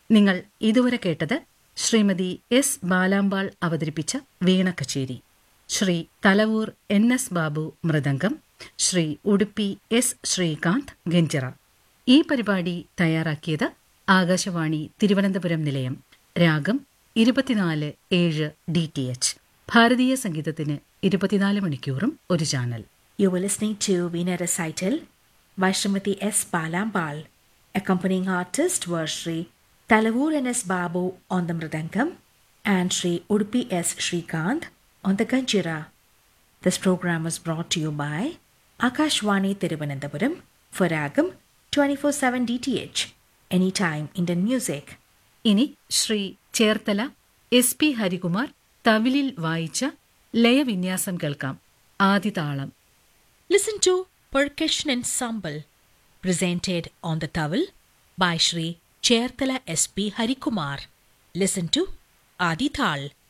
നിങ്ങൾ ഇതുവരെ കേട്ടത് ശ്രീമതി എസ് ബാലാമ്പാൾ അവതരിപ്പിച്ച വീണ കച്ചേരി Sri Thalavoor N S Babu mridangam Sri Udupi S Srikanth ganjira ഈ പരിപാടി തയ്യാറാക്കിയത് ആകാശവാണി തിരുവനന്തപുരം നിലയം രാഗം ഇരുപത്തിനാല് ഏഴ് ഡി ടി എച്ച് ഭാരതീയ സംഗീതത്തിന് ഇരുപത്തിനാല് മണിക്കൂറും ഒരു channel You were listening to Veena Recital by Srimati S. Palambal. Accompanying artists were Sri Talavur N. S. Babu on the Mridangam and Sri Udupi S. Shrikant on the Ganjira. This program was brought to you by Akashwani Thiruvananthapuram for Ragam 24-7 DTH, anytime Indian music. ഇനി Sri Cherthala S P Harikumar തവിലിൽ വായിച്ച ലയവിന്യാസം കേൾക്കാം ആദിതാളം Listen to Percussion Ensemble presented on the towel by Sri Cherthala S.P. Harikumar. Listen to Adi Thal